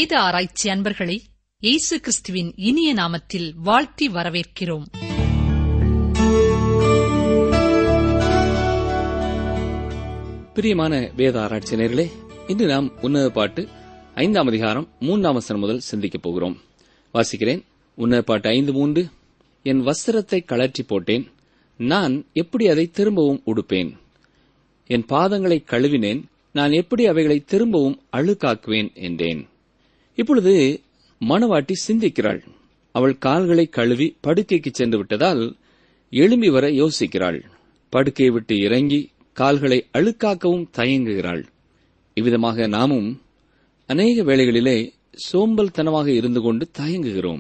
வேத ஆராய்ச்சி அன்பர்களை இயேசு கிறிஸ்துவின் இனிய நாமத்தில் வாழ்த்தி வரவேற்கிறோம் பிரியமான வேத ஆராய்ச்சியர்களே இன்று நாம் உன்னத பாட்டு ஐந்தாம் அதிகாரம் மூன்றாம் வசனம் முதல் சிந்திக்கப் போகிறோம் வாசிக்கிறேன் உன்னத பாட்டு ஐந்து மூன்று என் வஸ்திரத்தை கழற்றி போட்டேன் நான் எப்படி அதை திரும்பவும் உடுப்பேன் என் பாதங்களை கழுவினேன் நான் எப்படி அவைகளை திரும்பவும் அழுக்காக்குவேன் என்றேன் இப்பொழுது மணவாட்டி சிந்திக்கிறாள் அவள் கால்களை கழுவி படுக்கைக்கு சென்று விட்டதால் எழும்பி வர யோசிக்கிறாள் படுக்கையை விட்டு இறங்கி கால்களை அழுக்காக்கவும் தயங்குகிறாள் இவ்விதமாக நாமும் அநேக வேளைகளிலே சோம்பல்தனமாக இருந்து கொண்டு தயங்குகிறோம்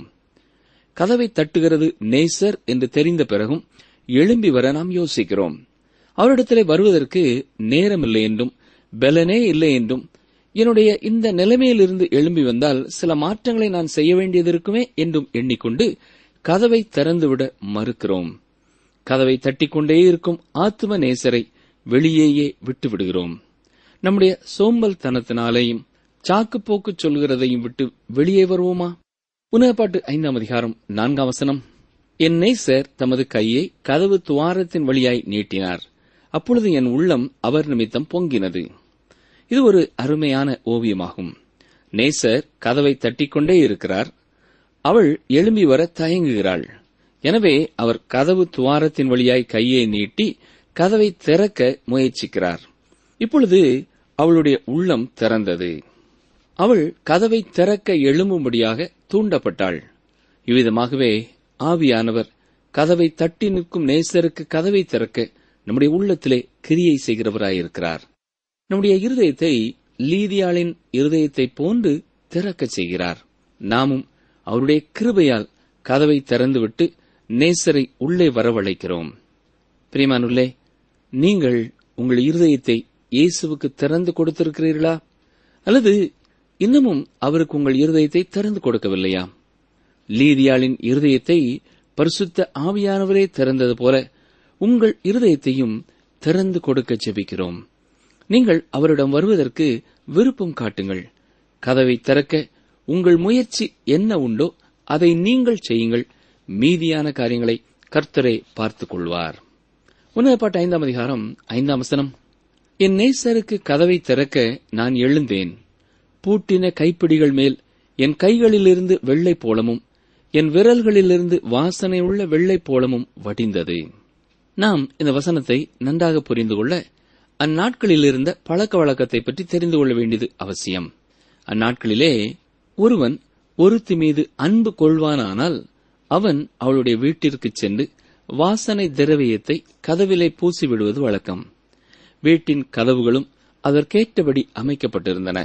கதவை தட்டுகிறது நேசர் என்று தெரிந்த பிறகும் எழும்பி வர நாம் யோசிக்கிறோம் அவரிடத்திலே வருவதற்கு நேரமில்லை என்றும் பலனே இல்லை என்றும் என்னுடைய இந்த நிலைமையிலிருந்து எழும்பி வந்தால் சில மாற்றங்களை நான் செய்ய வேண்டியது இருக்குமே என்றும் எண்ணிக்கொண்டு கதவை திறந்துவிட மறுக்கிறோம் கதவை தட்டிக்கொண்டே இருக்கும் ஆத்தும நேசரை வெளியேயே விட்டு விடுகிறோம் நம்முடைய சோம்பல் தனத்தினாலேயும் சாக்குப்போக்கு சொல்கிறதையும் விட்டு வெளியே வருவோமா உணவப்பாட்டு ஐந்தாம் அதிகாரம் நான்காம் வசனம் என் நேசர் தமது கையை கதவு துவாரத்தின் வழியாய் நீட்டினார் அப்பொழுது என் உள்ளம் அவர் நிமித்தம் பொங்கினது இது ஒரு அருமையான ஓவியமாகும் நேசர் கதவை தட்டிக்கொண்டே இருக்கிறார் அவள் எழும்பி வர தயங்குகிறாள் எனவே அவர் கதவு துவாரத்தின் வழியாய் கையை நீட்டி கதவை திறக்க முயற்சிக்கிறார் இப்பொழுது அவளுடைய உள்ளம் திறந்தது அவள் கதவை திறக்க எழும்பும்படியாக தூண்டப்பட்டாள் இவ்விதமாகவே ஆவியானவர் கதவை தட்டி நிற்கும் நேசருக்கு கதவை திறக்க நம்முடைய உள்ளத்திலே கிரியை செய்கிறவராயிருக்கிறார் நம்முடைய இருதயத்தை லீதியாளின் இருதயத்தை போன்று திறக்கச் செய்கிறார் நாமும் அவருடைய கிருபையால் கதவை திறந்துவிட்டு நேசரை உள்ளே வரவழைக்கிறோம் பிரியமானுள்ளே நீங்கள் உங்கள் இருதயத்தை இயேசுவுக்கு திறந்து கொடுத்திருக்கிறீர்களா அல்லது இன்னமும் அவருக்கு உங்கள் இருதயத்தை திறந்து கொடுக்கவில்லையா லீதியாளின் இருதயத்தை பரிசுத்த ஆவியானவரே திறந்தது போல உங்கள் இருதயத்தையும் திறந்து கொடுக்க ஜெபிக்கிறோம் நீங்கள் அவரிடம் வருவதற்கு விருப்பம் காட்டுங்கள் கதவை திறக்க உங்கள் முயற்சி என்ன உண்டோ அதை நீங்கள் செய்யுங்கள் மீதியான காரியங்களை கர்த்தரை பார்த்துக் கொள்வார் உன்னதப்பாட்டு ஐந்தாம் அதிகாரம் ஐந்தாம் வசனம் என் நேசருக்கு கதவை திறக்க நான் எழுந்தேன் பூட்டின கைப்பிடிகள் மேல் என் கைகளிலிருந்து வெள்ளை போலமும் என் விரல்களிலிருந்து வாசனை உள்ள வெள்ளை போலமும் வடிந்தது நாம் இந்த வசனத்தை நன்றாக புரிந்து கொள்ள அந்நாட்களில் இருந்த பழக்க வழக்கத்தை பற்றி தெரிந்து கொள்ள வேண்டியது அவசியம் அந்நாட்களிலே ஒருவன் ஒருத்தி மீது அன்பு கொள்வானானால் அவன் அவளுடைய வீட்டிற்கு சென்று வாசனை திரவியத்தை கதவிலே பூசிவிடுவது வழக்கம் வீட்டின் கதவுகளும் அதற்கேற்றபடி அமைக்கப்பட்டிருந்தன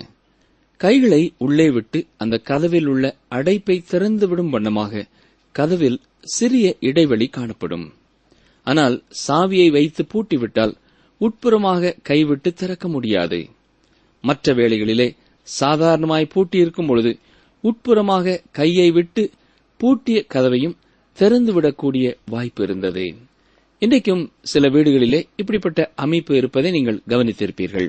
கைகளை உள்ளே விட்டு அந்த கதவில் உள்ள அடைப்பை திறந்துவிடும் வண்ணமாக கதவில் சிறிய இடைவெளி காணப்படும் ஆனால் சாவியை வைத்து பூட்டிவிட்டால் உட்புறமாக கைவிட்டு திறக்க முடியாது மற்ற வேளைகளிலே சாதாரணமாய் பூட்டியிருக்கும் பொழுது உட்புறமாக கையை விட்டு பூட்டிய கதவையும் திறந்துவிடக்கூடிய வாய்ப்பு இருந்தது இன்றைக்கும் சில வீடுகளிலே இப்படிப்பட்ட அமைப்பு இருப்பதை நீங்கள் கவனித்திருப்பீர்கள்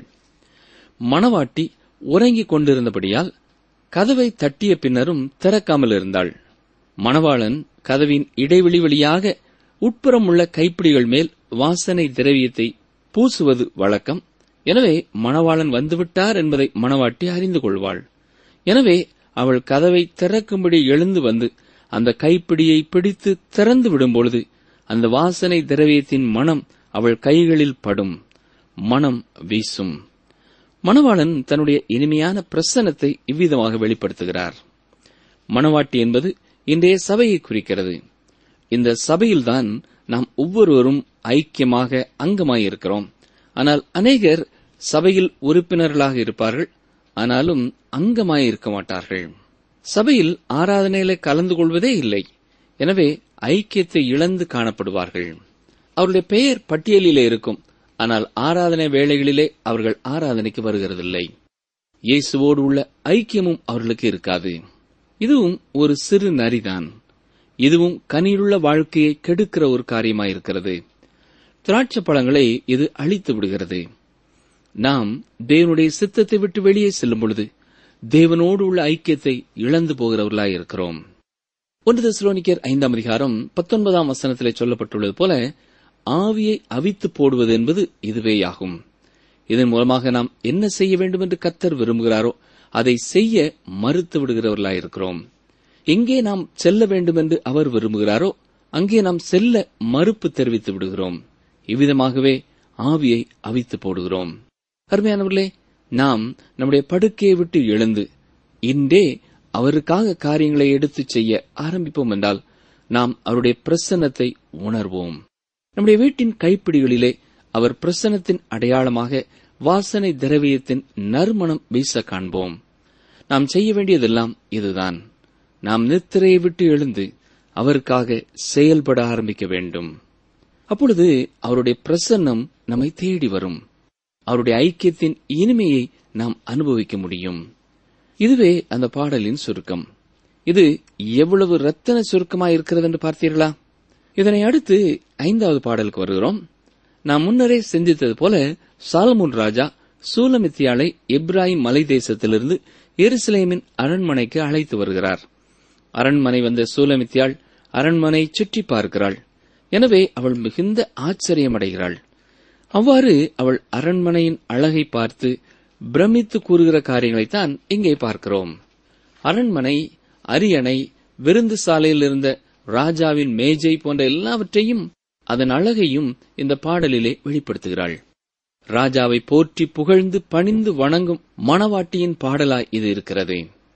மணவாட்டி உறங்கிக் கொண்டிருந்தபடியால் கதவை தட்டிய பின்னரும் திறக்காமல் இருந்தாள் மணவாளன் கதவின் இடைவெளி வழியாக உட்புறம் உள்ள கைப்பிடிகள் மேல் வாசனை திரவியத்தை பூசுவது வழக்கம் எனவே மணவாளன் வந்துவிட்டார் என்பதை மணவாட்டி அறிந்து கொள்வாள் எனவே அவள் கதவை திறக்கும்படி எழுந்து வந்து அந்த கைப்பிடியை பிடித்து திறந்து விடும்பொழுது அந்த வாசனை திரவியத்தின் மனம் அவள் கைகளில் படும் மனம் வீசும் மணவாளன் தன்னுடைய இனிமையான பிரசன்னத்தை இவ்விதமாக வெளிப்படுத்துகிறார் மணவாட்டி என்பது இன்றைய சபையை குறிக்கிறது இந்த சபையில்தான் நாம் ஒவ்வொருவரும் ஐக்கியமாக அங்கமாயிருக்கிறோம் ஆனால் அநேகர் சபையில் உறுப்பினர்களாக இருப்பார்கள் ஆனாலும் அங்கமாயிருக்க மாட்டார்கள் சபையில் ஆராதனையில கலந்து கொள்வதே இல்லை எனவே ஐக்கியத்தை இழந்து காணப்படுவார்கள் அவருடைய பெயர் பட்டியலிலே இருக்கும் ஆனால் ஆராதனை வேளைகளிலே அவர்கள் ஆராதனைக்கு வருகிறதில்லை இயேசுவோடு உள்ள ஐக்கியமும் அவர்களுக்கு இருக்காது இதுவும் ஒரு சிறு நரிதான் இதுவும் கனியுள்ள வாழ்க்கையை கெடுக்கிற ஒரு காரியமாயிருக்கிறது திராட்சை பழங்களை இது அழித்து விடுகிறது நாம் தேவனுடைய சித்தத்தை விட்டு வெளியே செல்லும் பொழுது தேவனோடு உள்ள ஐக்கியத்தை இழந்து போகிறவர்களாய் இருக்கிறோம் ஒன்று தெசலோனிக்கர் ஐந்தாம் அதிகாரம் பத்தொன்பதாம் வசனத்திலே சொல்லப்பட்டுள்ளது போல ஆவியை அவித்து போடுவது என்பது இதுவேயாகும் இதன் மூலமாக நாம் என்ன செய்ய வேண்டும் என்று கத்தர் விரும்புகிறாரோ அதை செய்ய மறுத்து விடுகிறவர்களாயிருக்கிறோம் எங்கே நாம் செல்ல வேண்டும் என்று அவர் விரும்புகிறாரோ அங்கே நாம் செல்ல மறுப்பு தெரிவித்து விடுகிறோம் இவ்விதமாகவே ஆவியை அவித்து போடுகிறோம் அருமையானவர்களே நாம் நம்முடைய படுக்கையை விட்டு எழுந்து இன்றே அவருக்காக காரியங்களை எடுத்துச் செய்ய ஆரம்பிப்போம் என்றால் நாம் அவருடைய பிரசன்னத்தை உணர்வோம் நம்முடைய வீட்டின் கைப்பிடிகளிலே அவர் பிரசன்னத்தின் அடையாளமாக வாசனை திரவியத்தின் நறுமணம் வீச காண்போம் நாம் செய்ய வேண்டியதெல்லாம் இதுதான் நாம் நித்திரையை விட்டு எழுந்து அவருக்காக செயல்பட ஆரம்பிக்க வேண்டும் அப்பொழுது அவருடைய பிரசன்னம் நம்மை தேடி வரும் அவருடைய ஐக்கியத்தின் இனிமையை நாம் அனுபவிக்க முடியும் இதுவே அந்த பாடலின் சுருக்கம் இது எவ்வளவு ரத்தன சுருக்கமாய் இருக்கிறது என்று பார்த்தீர்களா இதனை அடுத்து ஐந்தாவது பாடலுக்கு வருகிறோம் நாம் முன்னரே சிந்தித்தது போல சாலமுன் ராஜா சூலமித்தியாளை இப்ராஹிம் மலை தேசத்திலிருந்து எருசலேமின் அரண்மனைக்கு அழைத்து வருகிறார் அரண்மனை வந்த சூலமித்தியாள் அரண்மனை சுற்றி பார்க்கிறாள் எனவே அவள் மிகுந்த ஆச்சரியமடைகிறாள் அவ்வாறு அவள் அரண்மனையின் அழகை பார்த்து பிரமித்து கூறுகிற காரியங்களைத்தான் இங்கே பார்க்கிறோம் அரண்மனை அரியணை விருந்து சாலையில் இருந்த ராஜாவின் மேஜை போன்ற எல்லாவற்றையும் அதன் அழகையும் இந்த பாடலிலே வெளிப்படுத்துகிறாள் ராஜாவை போற்றி புகழ்ந்து பணிந்து வணங்கும் மணவாட்டியின் பாடலாய் இது இருக்கிறது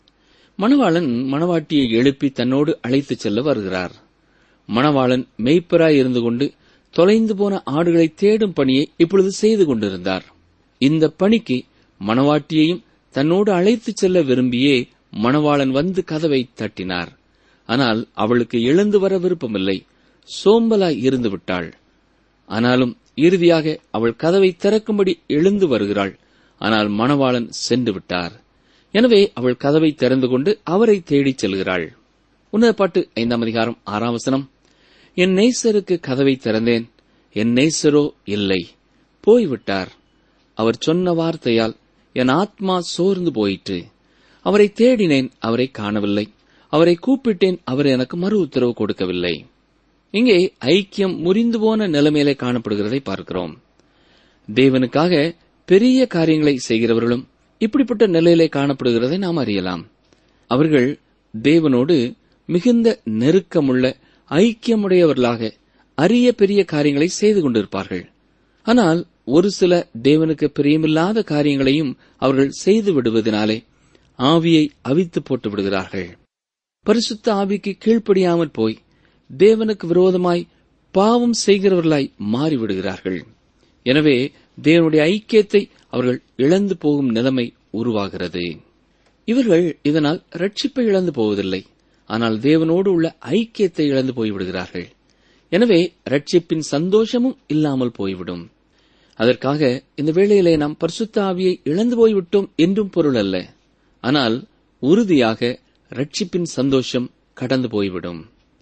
மணவாளன் மணவாட்டியை எழுப்பி தன்னோடு அழைத்துச் செல்ல வருகிறார் மணவாளன் மெய்ப்பராய் இருந்து கொண்டு தொலைந்து போன ஆடுகளை தேடும் பணியை இப்பொழுது செய்து கொண்டிருந்தார் இந்த பணிக்கு மணவாட்டியையும் தன்னோடு அழைத்துச் செல்ல விரும்பியே மணவாளன் வந்து கதவை தட்டினார் ஆனால் அவளுக்கு எழுந்து வர விருப்பமில்லை சோம்பலாய் இருந்து விட்டாள் ஆனாலும் இறுதியாக அவள் கதவை திறக்கும்படி எழுந்து வருகிறாள் ஆனால் மணவாளன் சென்று விட்டார் எனவே அவள் கதவை திறந்து கொண்டு அவரை தேடிச் செல்கிறாள் உன்னத பாட்டு ஐந்தாம் அதிகாரம் ஆறாம் வசனம் என் நேசருக்கு கதவை திறந்தேன் என் நேசரோ இல்லை போய்விட்டார் அவர் சொன்ன வார்த்தையால் என் ஆத்மா சோர்ந்து போயிற்று அவரை தேடினேன் அவரை காணவில்லை அவரை கூப்பிட்டேன் அவர் எனக்கு மறு உத்தரவு கொடுக்கவில்லை இங்கே ஐக்கியம் முறிந்து போன நிலைமையிலே காணப்படுகிறதை பார்க்கிறோம் தேவனுக்காக பெரிய காரியங்களை செய்கிறவர்களும் இப்படிப்பட்ட நிலையிலே காணப்படுகிறதை நாம் அறியலாம் அவர்கள் தேவனோடு மிகுந்த நெருக்கமுள்ள ஐக்கியமுடையவர்களாக அரிய பெரிய காரியங்களை செய்து கொண்டிருப்பார்கள் ஆனால் ஒரு சில தேவனுக்கு பிரியமில்லாத காரியங்களையும் அவர்கள் செய்து விடுவதனாலே ஆவியை அவித்து போட்டு விடுகிறார்கள் பரிசுத்த ஆவிக்கு கீழ்ப்படியாமற் போய் தேவனுக்கு விரோதமாய் பாவம் செய்கிறவர்களாய் மாறிவிடுகிறார்கள் எனவே தேவனுடைய ஐக்கியத்தை அவர்கள் இழந்து போகும் நிலைமை உருவாகிறது இவர்கள் இதனால் ரட்சிப்பை இழந்து போவதில்லை ஆனால் தேவனோடு உள்ள ஐக்கியத்தை இழந்து போய்விடுகிறார்கள் எனவே ரட்சிப்பின் சந்தோஷமும் இல்லாமல் போய்விடும் அதற்காக இந்த வேளையிலே நாம் பரிசுத்த ஆவியை இழந்து போய்விட்டோம் என்றும் பொருள் அல்ல ஆனால் உறுதியாக ரட்சிப்பின் சந்தோஷம் கடந்து போய்விடும்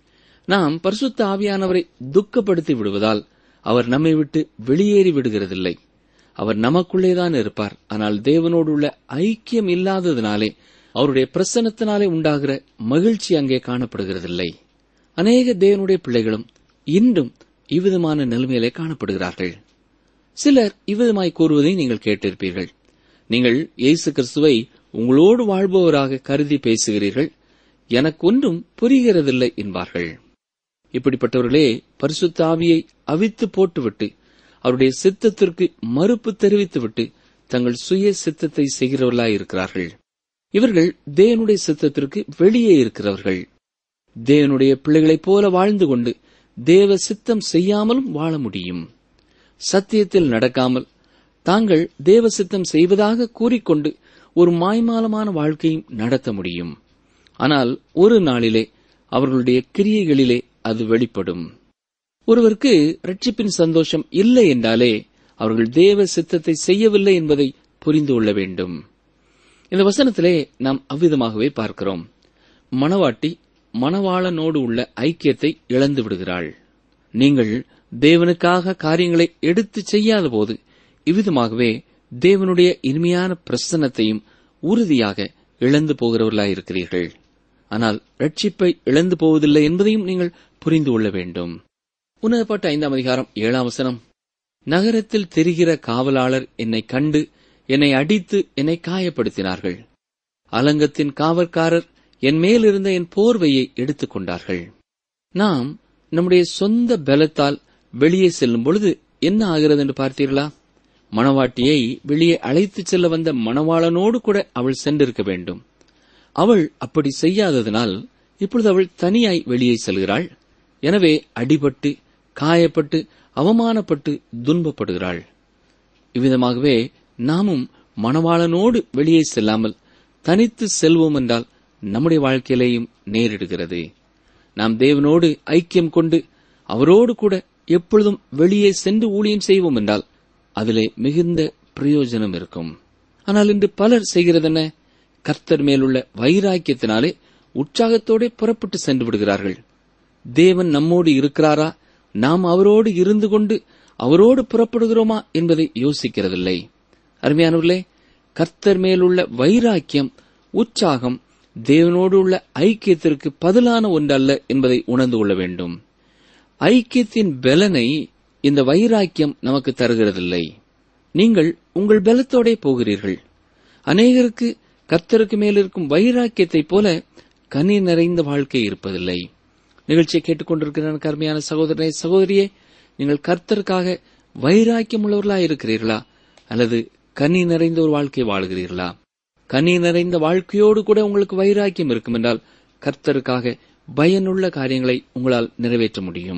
நாம் பரிசுத்த ஆவியானவரை துக்கப்படுத்தி விடுவதால் அவர் நம்மை விட்டு வெளியேறி விடுகிறதில்லை அவர் நமக்குள்ளேதான் இருப்பார் ஆனால் தேவனோடு உள்ள ஐக்கியம் இல்லாததினாலே அவருடைய பிரசன்னத்தினாலே உண்டாகிற மகிழ்ச்சி அங்கே காணப்படுகிறதில்லை அநேக தேவனுடைய பிள்ளைகளும் இன்றும் இவ்விதமான நிலைமையிலே காணப்படுகிறார்கள் சிலர் இவ்விதமாய் கூறுவதை நீங்கள் கேட்டிருப்பீர்கள் நீங்கள் இயேசு கிறிஸ்துவை உங்களோடு வாழ்பவராக கருதி பேசுகிறீர்கள் எனக்கு ஒன்றும் புரிகிறதில்லை என்பார்கள் இப்படிப்பட்டவர்களே பரிசுத்த ஆவியை அவித்து போட்டுவிட்டு அவருடைய சித்தத்திற்கு மறுப்பு தெரிவித்துவிட்டு தங்கள் சுய சித்தத்தை செய்கிறவர்களாய் இருக்கிறார்கள் இவர்கள் தேவனுடைய சித்தத்திற்கு வெளியே இருக்கிறவர்கள் தேவனுடைய பிள்ளைகளைப் போல வாழ்ந்து கொண்டு தேவ சித்தம் செய்யாமலும் வாழ முடியும் சத்தியத்தில் நடக்காமல் தாங்கள் தேவ சித்தம் செய்வதாக கூறிக்கொண்டு ஒரு மாய்மாலமான வாழ்க்கையும் நடத்த முடியும் ஆனால் ஒரு நாளிலே அவர்களுடைய கிரியைகளிலே அது வெளிப்படும் ஒருவருக்கு ரட்சிப்பின் சந்தோஷம் இல்லை என்றாலே அவர்கள் தேவ சித்தத்தை செய்யவில்லை என்பதை புரிந்து கொள்ள வேண்டும் இந்த வசனத்திலே நாம் அவ்விதமாகவே பார்க்கிறோம் மணவாட்டி மணவாளனோடு உள்ள ஐக்கியத்தை இழந்து விடுகிறாள் நீங்கள் தேவனுக்காக காரியங்களை எடுத்து செய்யாத போது இவ்விதமாகவே தேவனுடைய இனிமையான பிரசன்னத்தையும் உறுதியாக இழந்து போகிறவர்களாயிருக்கிறீர்கள் ஆனால் ரட்சிப்பை இழந்து போவதில்லை என்பதையும் நீங்கள் புரிந்து கொள்ள வேண்டும் உன்னதப்பட்ட ஐந்தாம் அதிகாரம் ஏழாம் வசனம் நகரத்தில் தெரிகிற காவலாளர் என்னை கண்டு என்னை அடித்து என்னை காயப்படுத்தினார்கள் அலங்கத்தின் காவற்காரர் என் மேலிருந்த என் போர்வையை எடுத்துக் கொண்டார்கள் நாம் நம்முடைய சொந்த பலத்தால் வெளியே செல்லும் பொழுது என்ன ஆகிறது என்று பார்த்தீர்களா மணவாட்டியை வெளியே அழைத்துச் செல்ல வந்த மணவாளனோடு கூட அவள் சென்றிருக்க வேண்டும் அவள் அப்படி செய்யாததனால் இப்பொழுது அவள் தனியாய் வெளியே செல்கிறாள் எனவே அடிபட்டு காயப்பட்டு அவமானப்பட்டு துன்பப்படுகிறாள் இவ்விதமாகவே நாமும் மணவாளனோடு வெளியே செல்லாமல் தனித்து செல்வோம் என்றால் நம்முடைய வாழ்க்கையிலேயும் நேரிடுகிறது நாம் தேவனோடு ஐக்கியம் கொண்டு அவரோடு கூட எப்பொழுதும் வெளியே சென்று ஊழியம் செய்வோம் என்றால் அதிலே மிகுந்த பிரயோஜனம் இருக்கும் ஆனால் இன்று பலர் செய்கிறதென்ன கர்த்தர் மேலுள்ள வைராக்கியத்தினாலே உற்சாகத்தோടെ புறப்பட்டு சென்று விடுகிறார்கள் தேவன் நம்மோடு இருக்கிறாரா நாம் அவரோடு இருந்து கொண்டு அவரோடு புறப்படுகிறோமா என்பதை யோசிக்கிறதில்லை அருமையானவர்களே கர்த்தர் மேலுள்ள வைராக்கியம் உற்சாகம் தேவனோடு உள்ள ஐக்கியத்திற்கு பதிலான ஒன்றல்ல என்பதை உணர்ந்து கொள்ள வேண்டும் ஐக்கியத்தின் பலனை இந்த வைராக்கியம் நமக்கு தருகிறதில்லை நீங்கள் உங்கள் பலத்தோடே போகிறீர்கள் அநேகருக்கு கர்த்தருக்கு மேலிருக்கும் வைராக்கியத்தைப் போல கனி நிறைந்த வாழ்க்கை இருப்பதில்லை நிகழ்ச்சியை கேட்டுக்கொண்டிருக்கிற எனக்கு அருமையான சகோதரனே சகோதரியே நீங்கள் கர்த்தருக்காக வைராக்கியம் உள்ளவர்களா இருக்கிறீர்களா அல்லது கனி நிறைந்த ஒரு வாழ்க்கை வாழுகிறீர்களா கனி நிறைந்த வாழ்க்கையோடு கூட உங்களுக்கு வைராக்கியம் இருக்கும் என்றால் கர்த்தருக்காக பயனுள்ள காரியங்களை உங்களால் நிறைவேற்ற முடியும்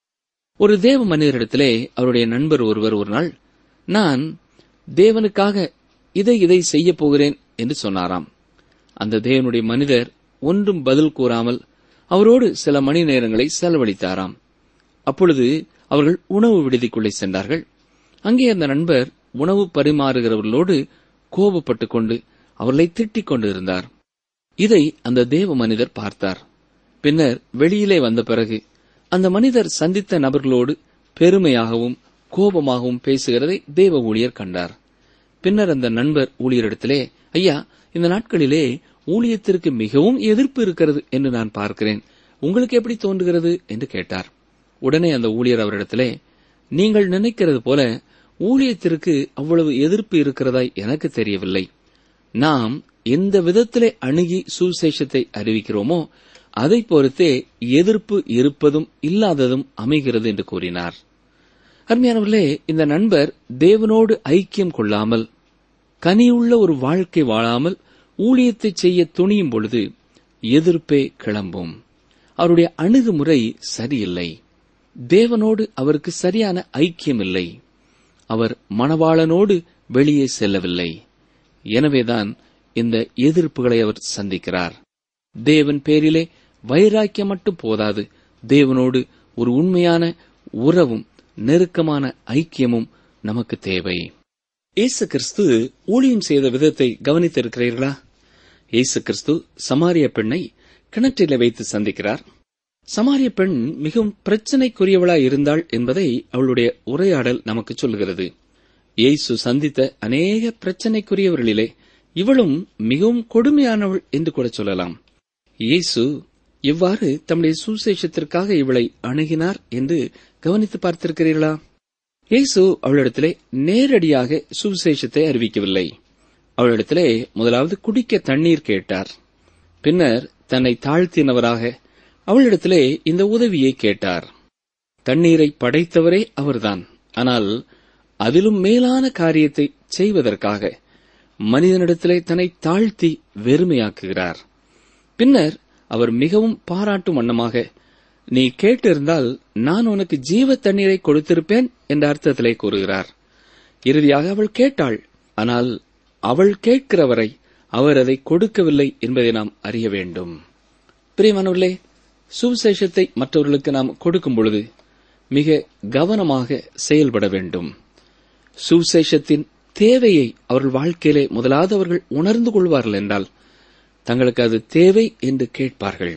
ஒரு தேவ மனிதரிடத்திலே அவருடைய நண்பர் ஒருவர் ஒரு நாள் நான் தேவனுக்காக இதை இதை செய்ய போகிறேன் என்று சொன்னாராம் அந்த தேவனுடைய மனிதர் ஒன்றும் பதில் கூறாமல் அவரோடு சில மணி நேரங்களை செலவழித்தாராம் அப்பொழுது அவர்கள் உணவு விடுதிக்குள்ளே சென்றார்கள் அங்கே அந்த நண்பர் உணவு பரிமாறுகிறவர்களோடு கோபப்பட்டுக் கொண்டு அவர்களை திட்டிக் கொண்டிருந்தார் இதை அந்த தேவ மனிதர் பார்த்தார் பின்னர் வெளியிலே வந்த பிறகு அந்த மனிதர் சந்தித்த நபர்களோடு பெருமையாகவும் கோபமாகவும் பேசுகிறதை தேவ ஊழியர் கண்டார் பின்னர் அந்த நண்பர் ஊழியரிடத்திலே ஐயா இந்த நாட்களிலே ஊழியத்திற்கு மிகவும் எதிர்ப்பு இருக்கிறது என்று நான் பார்க்கிறேன் உங்களுக்கு எப்படி தோன்றுகிறது என்று கேட்டார் உடனே அந்த ஊழியர் அவரிடத்திலே நீங்கள் நினைக்கிறது போல ஊழியத்திற்கு அவ்வளவு எதிர்ப்பு இருக்கிறதாய் எனக்கு தெரியவில்லை நாம் எந்த விதத்திலே அணுகி சுசேஷத்தை அறிவிக்கிறோமோ அதை பொறுத்தே எதிர்ப்பு இருப்பதும் இல்லாததும் அமைகிறது என்று கூறினார் அருமையானவர்களே இந்த நண்பர் தேவனோடு ஐக்கியம் கொள்ளாமல் கனியுள்ள ஒரு வாழ்க்கை வாழாமல் ஊழியத்தை செய்ய துணியும் பொழுது எதிர்ப்பே கிளம்பும் அவருடைய அணுகுமுறை சரியில்லை தேவனோடு அவருக்கு சரியான ஐக்கியம் இல்லை அவர் மணவாளனோடு வெளியே செல்லவில்லை எனவேதான் இந்த எதிர்ப்புகளை அவர் சந்திக்கிறார் தேவன் பேரிலே வைராக்கியம் மட்டும் போதாது தேவனோடு ஒரு உண்மையான உறவும் நெருக்கமான ஐக்கியமும் நமக்கு தேவை இயேசு கிறிஸ்து ஊழியம் செய்த விதத்தை கவனித்திருக்கிறீர்களா இயேசு கிறிஸ்து சமாரிய பெண்ணை கிணற்றிலே வைத்து சந்திக்கிறார் சமாரிய பெண் மிகவும் பிரச்சனைக்குரியவளாய் இருந்தாள் என்பதை அவளுடைய உரையாடல் நமக்கு சொல்கிறது இயேசு சந்தித்த அநேக பிரச்சனைக்குரியவர்களிலே இவளும் மிகவும் கொடுமையானவள் என்று கூட சொல்லலாம் இயேசு எவ்வாறு தம்முடைய சுசேஷத்திற்காக இவளை அணுகினார் என்று கவனித்து பார்த்திருக்கிறீர்களா இயேசு அவளிடத்திலே நேரடியாக சுவிசேஷத்தை அறிவிக்கவில்லை அவளிடத்திலே முதலாவது குடிக்க தண்ணீர் கேட்டார் பின்னர் தன்னை தாழ்த்தினவராக அவளிடத்திலே இந்த உதவியை கேட்டார் தண்ணீரை படைத்தவரே அவர்தான் ஆனால் அதிலும் மேலான காரியத்தை செய்வதற்காக மனிதனிடத்திலே தன்னை தாழ்த்தி வெறுமையாக்குகிறார் பின்னர் அவர் மிகவும் பாராட்டும் வண்ணமாக நீ கேட்டிருந்தால் நான் உனக்கு ஜீவ தண்ணீரை கொடுத்திருப்பேன் என்ற அர்த்தத்திலே கூறுகிறார் இறுதியாக அவள் கேட்டாள் ஆனால் அவள் கேட்கிறவரை அவர் அதை கொடுக்கவில்லை என்பதை நாம் அறிய வேண்டும் பிரியமானவர்களே சுவிசேஷத்தை மற்றவர்களுக்கு நாம் கொடுக்கும் பொழுது மிக கவனமாக செயல்பட வேண்டும் சுவிசேஷத்தின் தேவையை அவர்கள் வாழ்க்கையிலே முதலாவது அவர்கள் உணர்ந்து கொள்வார்கள் என்றால் தங்களுக்கு அது தேவை என்று கேட்பார்கள்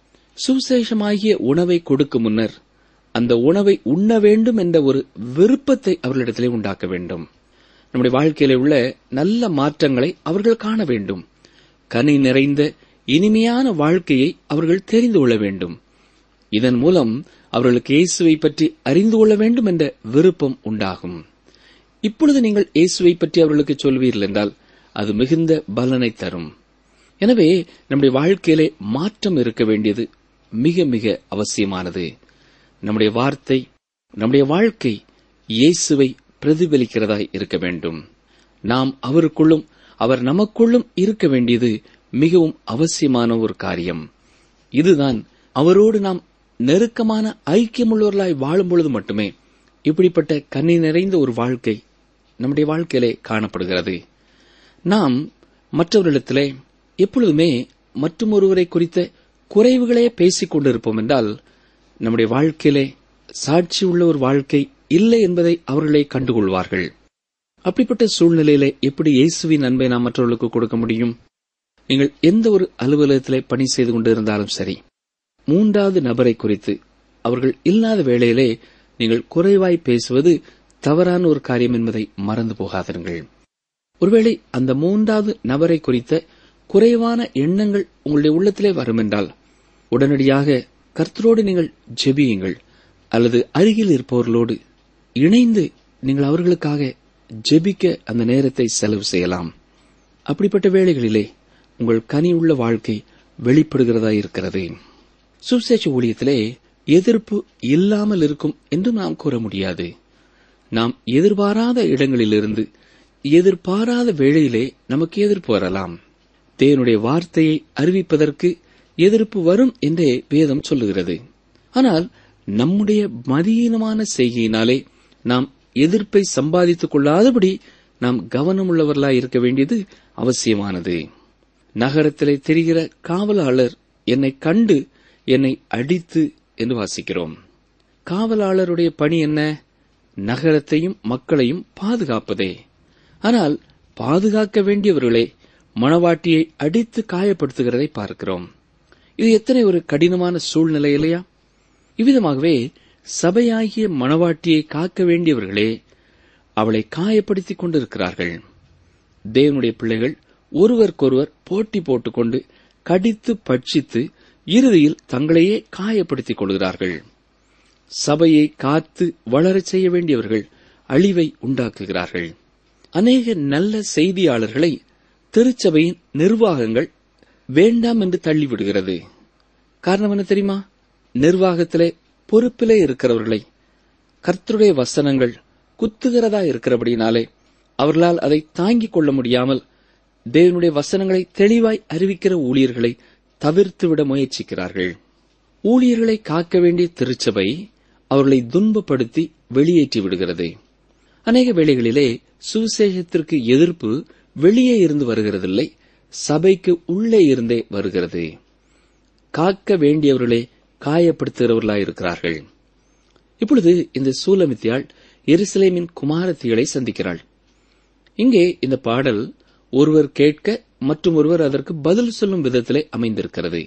சுவிசேஷமாகிய உணவை கொடுக்கும் முன்னர் அந்த உணவை உண்ண வேண்டும் என்ற ஒரு விருப்பத்தை அவர்களிடத்திலே உண்டாக்க வேண்டும் நம்முடைய வாழ்க்கையிலே உள்ள நல்ல மாற்றங்களை அவர்கள் காண வேண்டும் கனி நிறைந்த இனிமையான வாழ்க்கையை அவர்கள் தெரிந்து கொள்ள வேண்டும் இதன் மூலம் அவர்களுக்கு இயேசுவை பற்றி அறிந்து கொள்ள வேண்டும் என்ற விருப்பம் உண்டாகும் இப்பொழுது நீங்கள் இயேசுவை பற்றி அவர்களுக்கு சொல்வீர்கள் என்றால் அது மிகுந்த பலனை தரும் எனவே நம்முடைய வாழ்க்கையிலே மாற்றம் இருக்க வேண்டியது மிக மிக அவசியமானது நம்முடைய வார்த்தை நம்முடைய வாழ்க்கை இயேசுவை பிரதிபலிக்கிறதாய் இருக்க வேண்டும் நாம் அவருக்குள்ளும் அவர் நமக்குள்ளும் இருக்க வேண்டியது மிகவும் அவசியமான ஒரு காரியம் இதுதான் அவரோடு நாம் நெருக்கமான ஐக்கியமுள்ளவர்களாய் வாழும் பொழுது மட்டுமே இப்படிப்பட்ட கண்ணி நிறைந்த ஒரு வாழ்க்கை நம்முடைய வாழ்க்கையிலே காணப்படுகிறது நாம் மற்றவர்களிடத்திலே எப்பொழுதுமே மற்றொருவரை குறித்த குறைவுகளே பேசிக் கொண்டிருப்போம் என்றால் நம்முடைய வாழ்க்கையிலே சாட்சி உள்ள ஒரு வாழ்க்கை இல்லை என்பதை அவர்களே கண்டுகொள்வார்கள் அப்படிப்பட்ட சூழ்நிலையில எப்படி இயேசுவின் அன்பை நாம் மற்றவர்களுக்கு கொடுக்க முடியும் நீங்கள் எந்த ஒரு அலுவலகத்திலே பணி செய்து கொண்டிருந்தாலும் சரி மூன்றாவது நபரை குறித்து அவர்கள் இல்லாத வேளையிலே நீங்கள் குறைவாய் பேசுவது தவறான ஒரு காரியம் என்பதை மறந்து போகாதிருங்கள் ஒருவேளை அந்த மூன்றாவது நபரை குறித்த குறைவான எண்ணங்கள் உங்களுடைய உள்ளத்திலே வரும் என்றால் உடனடியாக கர்த்தரோடு நீங்கள் ஜெபியுங்கள் அல்லது அருகில் இருப்பவர்களோடு இணைந்து நீங்கள் அவர்களுக்காக ஜெபிக்க அந்த நேரத்தை செலவு செய்யலாம் அப்படிப்பட்ட வேளைகளிலே உங்கள் கனி உள்ள வாழ்க்கை வெளிப்படுகிறதா இருக்கிறது சுசேஷ ஊழியத்திலே எதிர்ப்பு இல்லாமல் இருக்கும் என்று நாம் கூற முடியாது நாம் எதிர்பாராத இடங்களிலிருந்து எதிர்பாராத வேளையிலே நமக்கு எதிர்ப்பு வரலாம் தேவனுடைய வார்த்தையை அறிவிப்பதற்கு எதிர்ப்பு வரும் என்றே வேதம் சொல்லுகிறது ஆனால் நம்முடைய மதியீனமான செய்கையினாலே நாம் எதிர்ப்பை சம்பாதித்துக் கொள்ளாதபடி நாம் கவனமுள்ளவர்களாய் இருக்க வேண்டியது அவசியமானது நகரத்திலே தெரிகிற காவலாளர் என்னை கண்டு என்னை அடித்து என்று வாசிக்கிறோம் காவலாளருடைய பணி என்ன நகரத்தையும் மக்களையும் பாதுகாப்பதே ஆனால் பாதுகாக்க வேண்டியவர்களே மணவாட்டியை அடித்து காயப்படுத்துகிறதை பார்க்கிறோம் இது எத்தனை ஒரு கடினமான சூழ்நிலை இல்லையா இவ்விதமாகவே சபையாகிய மணவாட்டியை காக்க வேண்டியவர்களே அவளை காயப்படுத்திக் கொண்டிருக்கிறார்கள் தேவனுடைய பிள்ளைகள் ஒருவருக்கொருவர் போட்டி போட்டுக்கொண்டு கடித்து பட்சித்து இறுதியில் தங்களையே காயப்படுத்திக் கொள்கிறார்கள் சபையை காத்து வளரச் செய்ய வேண்டியவர்கள் அழிவை உண்டாக்குகிறார்கள் அநேக நல்ல செய்தியாளர்களை திருச்சபையின் நிர்வாகங்கள் வேண்டாம் என்று தள்ளிவிடுகிறது காரணம் என்ன தெரியுமா நிர்வாகத்திலே பொறுப்பிலே இருக்கிறவர்களை கர்த்தருடைய வசனங்கள் குத்துகிறதா இருக்கிறபடினாலே அவர்களால் அதை தாங்கிக் கொள்ள முடியாமல் தேவனுடைய வசனங்களை தெளிவாய் அறிவிக்கிற ஊழியர்களை தவிர்த்துவிட முயற்சிக்கிறார்கள் ஊழியர்களை காக்க வேண்டிய திருச்சபை அவர்களை துன்பப்படுத்தி வெளியேற்றி விடுகிறது அநேக வேளைகளிலே சுவிசேஷத்திற்கு எதிர்ப்பு வெளியே இருந்து வருகிறதில்லை சபைக்கு உள்ளே இருந்தே வருகிறது காக்க வேண்டியவர்களே காயப்படுத்துகிறவர்களாயிருக்கிறார்கள் இப்பொழுது இந்த சூலமித்தியாள் எருசலேமின் குமாரத்திகளை சந்திக்கிறாள் இங்கே இந்த பாடல் ஒருவர் கேட்க மற்றும் ஒருவர் அதற்கு பதில் சொல்லும் விதத்திலே அமைந்திருக்கிறது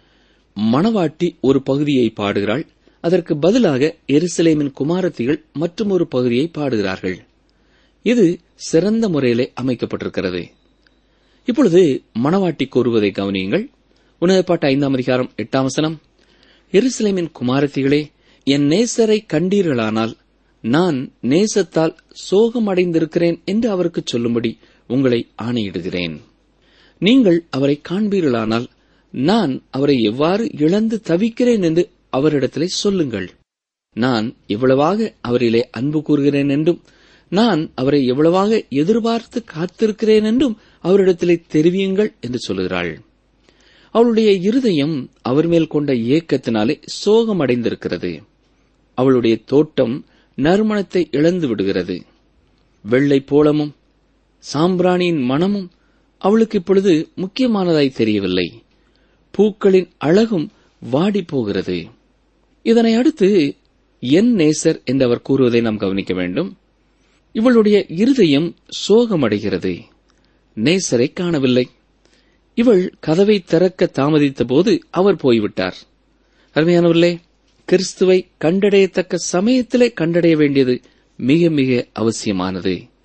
மணவாட்டி ஒரு பகுதியை பாடுகிறாள் அதற்கு பதிலாக எருசலேமின் குமாரத்திகள் மற்றும் ஒரு பகுதியை பாடுகிறார்கள் இது சிறந்த முறையிலே அமைக்கப்பட்டிருக்கிறது இப்பொழுது மணவாட்டி கூறுவதை கவனியுங்கள் உணவுப்பாட்டு ஐந்தாம் அதிகாரம் எட்டாம் வசனம் எருசலேமின் குமாரத்திகளே என் நேசரை கண்டீர்களானால் நான் நேசத்தால் சோகமடைந்திருக்கிறேன் என்று அவருக்கு சொல்லும்படி உங்களை ஆணையிடுகிறேன் நீங்கள் அவரை காண்பீர்களானால் நான் அவரை எவ்வாறு இழந்து தவிக்கிறேன் என்று அவரிடத்திலே சொல்லுங்கள் நான் எவ்வளவாக அவரிலே அன்பு கூறுகிறேன் என்றும் நான் அவரை எவ்வளவாக எதிர்பார்த்து காத்திருக்கிறேன் என்றும் அவரிடத்திலே தெரிவியுங்கள் என்று சொல்லுகிறாள் அவளுடைய இருதயம் அவர் மேல் கொண்ட ஏக்கத்தினாலே சோகமடைந்திருக்கிறது அவளுடைய தோட்டம் நறுமணத்தை இழந்து விடுகிறது வெள்ளை போலமும் சாம்பிராணியின் மனமும் அவளுக்கு இப்பொழுது முக்கியமானதாய் தெரியவில்லை பூக்களின் அழகும் வாடி போகிறது இதனை அடுத்து என் நேசர் என்று அவர் கூறுவதை நாம் கவனிக்க வேண்டும் இவளுடைய இருதயம் சோகமடைகிறது நேசரை காணவில்லை இவள் கதவை திறக்க தாமதித்த போது அவர் போய்விட்டார் அருமையானவர்களே கிறிஸ்துவை கண்டடையத்தக்க சமயத்திலே கண்டடைய வேண்டியது மிக மிக அவசியமானது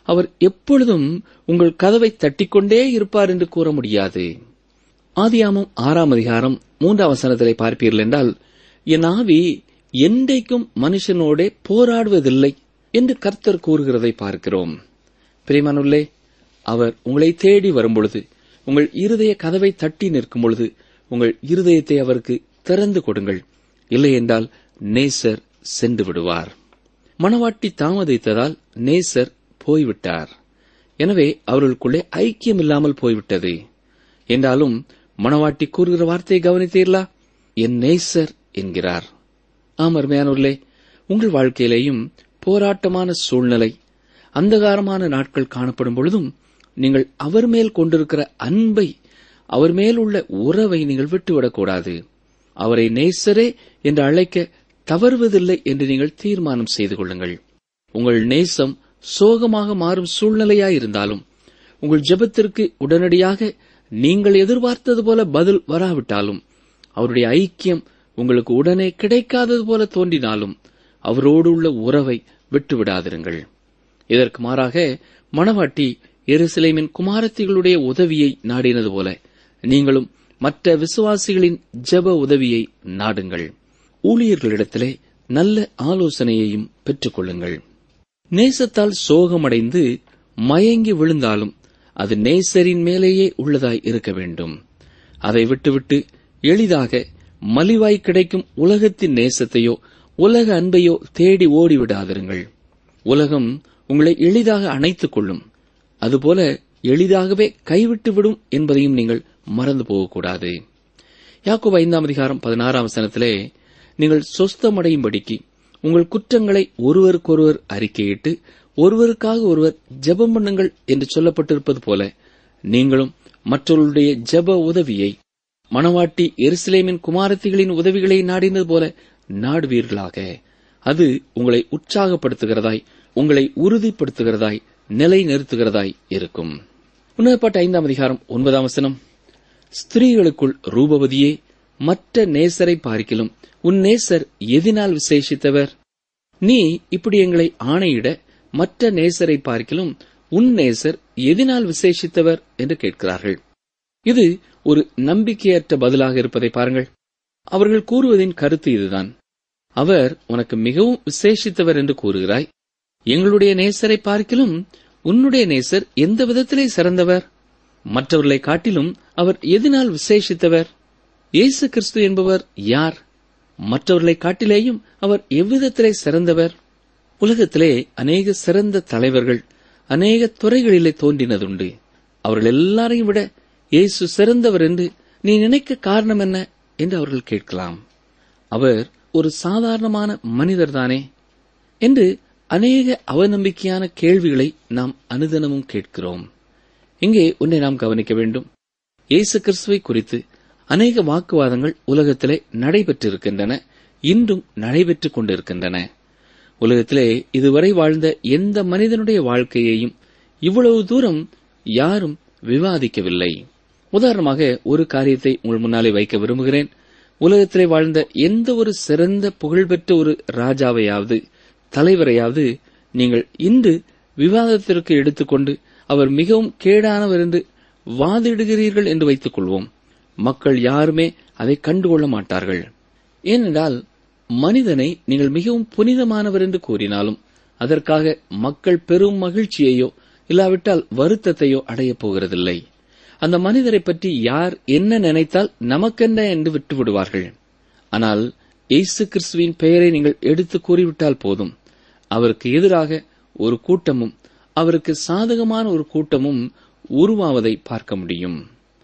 அவர் எப்பொழுதும் உங்கள் கதவை தட்டிக்கொண்டே இருப்பார் என்று கூற முடியாது ஆதியாமம் ஆறாம் அதிகாரம் மூன்றாம் வசனத்திலே பார்ப்பீர்கள் என்றால் என் ஆவி என்றைக்கும் மனுஷனோடே போராடுவதில்லை என்று கர்த்தர் கூறுகிறதை பார்க்கிறோம் பிரியமானுள்ளே அவர் உங்களை தேடி வரும்பொழுது உங்கள் இருதய கதவை தட்டி நிற்கும் பொழுது உங்கள் இருதயத்தை அவருக்கு திறந்து கொடுங்கள் இல்லை என்றால் நேசர் சென்று விடுவார் மணவாட்டி தாமதித்ததால் நேசர் போய்விட்டார் எனவே அவர்களுக்குள்ளே ஐக்கியம் இல்லாமல் போய்விட்டது என்றாலும் மணவாட்டி கூறுகிற வார்த்தையை கவனித்தீர்களா என் நேசர் என்கிறார் ஆம் அருமையானவர்களே உங்கள் வாழ்க்கையிலேயும் போராட்டமான சூழ்நிலை அந்தகாரமான நாட்கள் காணப்படும் பொழுதும் நீங்கள் அவர் மேல் கொண்டிருக்கிற அன்பை அவர் மேல் உள்ள உறவை நீங்கள் விட்டுவிடக்கூடாது அவரை நேசரே என்று அழைக்க தவறுவதில்லை என்று நீங்கள் தீர்மானம் செய்து கொள்ளுங்கள் உங்கள் நேசம் சோகமாக மாறும் சூழ்நிலையாயிருந்தாலும் உங்கள் ஜெபத்திற்கு உடனடியாக நீங்கள் எதிர்பார்த்தது போல பதில் வராவிட்டாலும் அவருடைய ஐக்கியம் உங்களுக்கு உடனே கிடைக்காதது போல தோன்றினாலும் அவரோடு உள்ள உறவை விட்டுவிடாதிருங்கள் இதற்கு மாறாக மணவாட்டி எருசலேமின் குமாரத்திகளுடைய உதவியை நாடினது போல நீங்களும் மற்ற விசுவாசிகளின் ஜெப உதவியை நாடுங்கள் ஊழியர்களிடத்திலே நல்ல ஆலோசனையையும் பெற்றுக் கொள்ளுங்கள் நேசத்தால் சோகமடைந்து மயங்கி விழுந்தாலும் அது நேசரின் மேலேயே உள்ளதாய் இருக்க வேண்டும் அதை விட்டுவிட்டு எளிதாக மலிவாய் கிடைக்கும் உலகத்தின் நேசத்தையோ உலக அன்பையோ தேடி ஓடிவிடாதிருங்கள் உலகம் உங்களை எளிதாக அணைத்துக் கொள்ளும் அதுபோல எளிதாகவே கைவிட்டுவிடும் என்பதையும் நீங்கள் மறந்து போகக்கூடாது யாக்கோபு ஐந்தாம் அதிகாரம் பதினாறாம் வசனத்திலே நீங்கள் சொஸ்தமடையும்படிக்கு உங்கள் குற்றங்களை ஒருவருக்கொருவர் அறிக்கையிட்டு ஒருவருக்காக ஒருவர் ஜெபம் பண்ணுங்கள் என்று சொல்லப்பட்டிருப்பது போல நீங்களும் மற்றவர்களுடைய ஜெப உதவியை மணவாட்டி எருசலேமின் குமாரத்திகளின் உதவிகளை நாடினது போல நாடுவீர்களாக அது உங்களை உற்சாகப்படுத்துகிறதாய் உங்களை உறுதிப்படுத்துகிறதாய் நிலை நிறுத்துகிறதாய் இருக்கும் உணரப்பட்ட ஐந்தாம் அதிகாரம் ஒன்பதாம் வசனம் ஸ்திரீகளுக்குள் ரூபவதியே மற்ற நேசரை பார்க்கிலும் உன் நேசர் எதினால் விசேஷித்தவர் நீ இப்படி எங்களை ஆணையிட மற்ற நேசரை பார்க்கிலும் உன் நேசர் எதினால் விசேஷித்தவர் என்று கேட்கிறார்கள் இது ஒரு நம்பிக்கையற்ற பதிலாக இருப்பதை பாருங்கள் அவர்கள் கூறுவதின் கருத்து இதுதான் அவர் உனக்கு மிகவும் விசேஷித்தவர் என்று கூறுகிறாய் எங்களுடைய நேசரை பார்க்கிலும் உன்னுடைய நேசர் எந்த விதத்திலே சிறந்தவர் மற்றவர்களை காட்டிலும் அவர் எதனால் விசேஷித்தவர் இயேசு கிறிஸ்து என்பவர் யார் மற்றவர்களை காட்டிலேயும் அவர் எவ்விதத்திலே சிறந்தவர் உலகத்திலே அநேக சிறந்த தலைவர்கள் அநேக துறைகளிலே தோன்றினதுண்டு அவர்கள் எல்லாரையும் விட இயேசு சிறந்தவர் என்று நீ நினைக்க காரணம் என்ன என்று அவர்கள் கேட்கலாம் அவர் ஒரு சாதாரணமான மனிதர்தானே என்று அநேக அவநம்பிக்கையான கேள்விகளை நாம் அனுதினமும் கேட்கிறோம் இங்கே ஒன்றை நாம் கவனிக்க வேண்டும் இயேசு கிறிஸ்துவை குறித்து அநேக வாக்குவாதங்கள் உலகத்திலே நடைபெற்றிருக்கின்றன இன்றும் நடைபெற்றுக் கொண்டிருக்கின்றன உலகத்திலே இதுவரை வாழ்ந்த எந்த மனிதனுடைய வாழ்க்கையையும் இவ்வளவு தூரம் யாரும் விவாதிக்கவில்லை உதாரணமாக ஒரு காரியத்தை உங்கள் முன்னாலே வைக்க விரும்புகிறேன் உலகத்திலே வாழ்ந்த எந்த ஒரு சிறந்த புகழ்பெற்ற ஒரு ராஜாவையாவது தலைவரையாவது நீங்கள் இன்று விவாதத்திற்கு எடுத்துக்கொண்டு அவர் மிகவும் கேடானவர் என்று வாதிடுகிறீர்கள் என்று வைத்துக் கொள்வோம் மக்கள் யாருமே அதை கண்டுகொள்ள மாட்டார்கள் ஏனென்றால் மனிதனை நீங்கள் மிகவும் புனிதமானவர் என்று கூறினாலும் அதற்காக மக்கள் பெரும் மகிழ்ச்சியையோ இல்லாவிட்டால் வருத்தத்தையோ அடையப் போகிறதில்லை அந்த மனிதரை பற்றி யார் என்ன நினைத்தால் நமக்கென்ன என்று விட்டு விடுவார்கள் ஆனால் இயேசு கிறிஸ்துவின் பெயரை நீங்கள் எடுத்து கூறிவிட்டால் போதும் அவருக்கு எதிராக ஒரு கூட்டமும் அவருக்கு சாதகமான ஒரு கூட்டமும் உருவாவதை பார்க்க முடியும்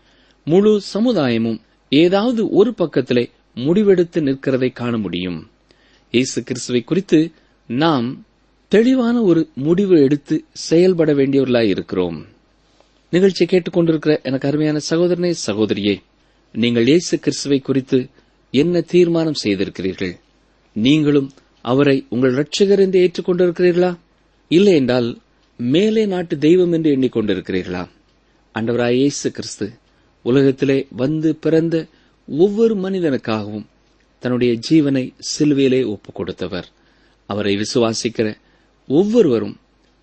முழு சமுதாயமும் ஏதாவது ஒரு பக்கத்திலே முடிவெடுத்து நிற்கிறதை காண முடியும் இயேசு கிறிஸ்துவை குறித்து நாம் தெளிவான ஒரு முடிவு எடுத்து செயல்பட வேண்டியவர்களாய் இருக்கிறோம் நிகழ்ச்சியை கேட்டுக்கொண்டிருக்கிற எனக்கு அருமையான சகோதரனே சகோதரியே நீங்கள் இயேசு கிறிஸ்துவை குறித்து என்ன தீர்மானம் செய்திருக்கிறீர்கள் நீங்களும் அவரை உங்கள் இரட்சகர் என்று ஏற்றுக்கொண்டிருக்கிறீர்களா இல்லை என்றால் மேலே நாட்டு தெய்வம் என்று எண்ணிக்கொண்டிருக்கிறீர்களா அண்டவராய் இயேசு கிறிஸ்து உலகத்திலே வந்து பிறந்த ஒவ்வொரு மனிதனுக்காகவும் தன்னுடைய ஜீவனை சிலுவையிலே ஒப்புக் கொடுத்தவர் அவரை விசுவாசிக்கிற ஒவ்வொருவரும்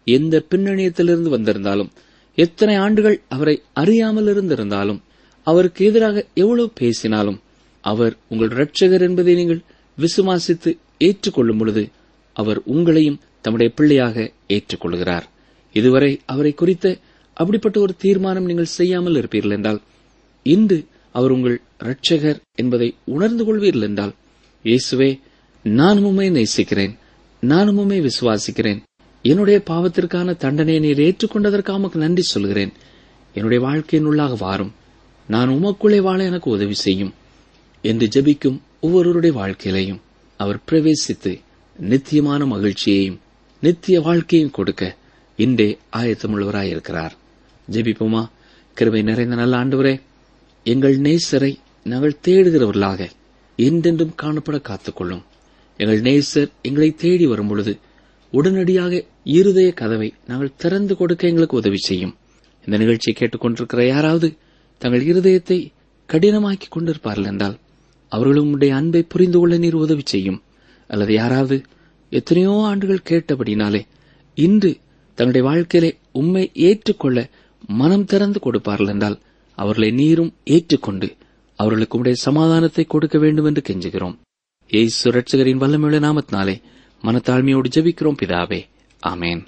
எந்த பின்னணியத்திலிருந்து வந்திருந்தாலும் எத்தனை ஆண்டுகள் அவரை அறியாமல் இருந்திருந்தாலும் அவருக்கு எதிராக எவ்வளவு பேசினாலும் அவர் உங்கள் இரட்சகர் என்பதை நீங்கள் விசுவாசித்து ஏற்றுக்கொள்ளும் பொழுது அவர் உங்களையும் தம்முடைய பிள்ளையாக ஏற்றுக்கொள்கிறார் இதுவரை அவரை குறித்த அப்படிப்பட்ட ஒரு தீர்மானம் நீங்கள் செய்யாமல் இருப்பீர்கள் என்றால் இன்று அவர் உங்கள் இரட்சகர் என்பதை உணர்ந்து கொள்வீர்கள் என்றால் இயேசுவே நானும் உம்மை நேசிக்கிறேன் நானும் உம்மை விசுவாசிக்கிறேன் என்னுடைய பாவத்திற்கான தண்டனையை நீர் ஏற்றுக்கொண்டதற்காக உமக்கு நன்றி சொல்கிறேன் என்னுடைய வாழ்க்கையின் உள்ளாக வாரும் நான் உமக்குள்ளே வாழ எனக்கு உதவி செய்யும் என்று ஜெபிக்கும் ஒவ்வொருவருடைய வாழ்க்கையிலையும் அவர் பிரவேசித்து நித்தியமான மகிழ்ச்சியையும் நித்திய வாழ்க்கையும் கொடுக்க இன்றே ஆயத்தமுள்ளவராயிருக்கிறார் ஜெபிப்போமா கிருபை நிறைந்த நல்ல ஆண்டவரே எங்கள் நேசரை நாங்கள் தேடுகிறவர்களாக என்றென்றும் காணப்பட காத்துக்கொள்ளும் எங்கள் நேசர் எங்களை தேடி வரும் பொழுது உடனடியாக இருதய கதவை நாங்கள் திறந்து கொடுக்க எங்களுக்கு உதவி செய்யும் இந்த நிகழ்ச்சியை கேட்டுக்கொண்டிருக்கிற யாராவது தங்கள் இருதயத்தை கடினமாக்கிக் கொண்டிருப்பார்கள் என்றால் அவர்களும் உடைய அன்பை புரிந்து கொள்ள நீர் உதவி செய்யும் அல்லது யாராவது எத்தனையோ ஆண்டுகள் கேட்டபடினாலே இன்று தங்களுடைய வாழ்க்கையிலே உண்மை ஏற்றுக்கொள்ள மனம் திறந்து கொடுப்பார்கள் என்றால் அவர்களை நீரும் ஏற்றுக்கொண்டு அவர்களுக்கு உடைய சமாதானத்தை கொடுக்க வேண்டும் என்று கெஞ்சுகிறோம் ஏசு ரட்சகரின் வல்லமையுள்ள நாமத்தினாலே மனத்தாழ்மையோடு ஜெபிக்கிறோம் பிதாவே ஆமேன்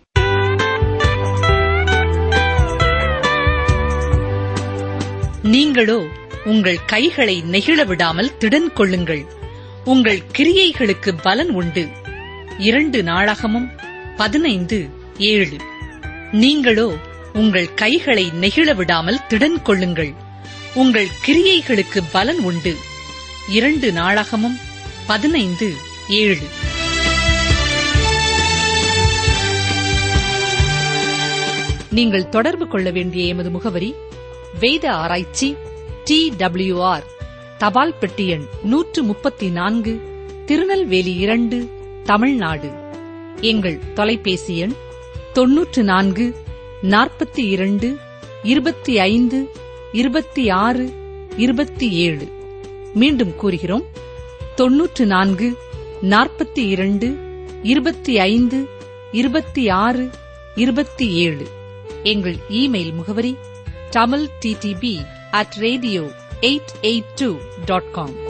நீங்களோ உங்கள் கைகளை நெகிழ விடாமல் திடன் கொள்ளுங்கள் உங்கள் கிரியைகளுக்கு பலன் உண்டு இரண்டு நாளாகமும் பதினைந்து ஏழு நீங்களோ உங்கள் கைகளை நெகிழ விடாமல் திடன் கொள்ளுங்கள் உங்கள் கிரியைகளுக்கு பலன் உண்டு இரண்டு நாளாகமும் பதினைந்து ஏழு நீங்கள் தொடர்பு கொள்ள வேண்டிய எமது முகவரி வேத ஆராய்ச்சி டி ஆர் தபால் பெட்டி எண் நூற்று முப்பத்தி நான்கு திருநெல்வேலி இரண்டு தமிழ்நாடு எங்கள் தொலைபேசி எண் தொன்னூற்று நான்கு நாற்பத்தி இரண்டு இருபத்தி ஐந்து இருபத்தி ஆறு இருபத்தி ஏழு மீண்டும் கூறுகிறோம் தொன்னூற்று நான்கு நாற்பத்தி இரண்டு இருபத்தி ஐந்து இருபத்தி ஆறு இருபத்தி ஏழு எங்கள் இமெயில் முகவரி Tamil T D P at radio eight eight two dot com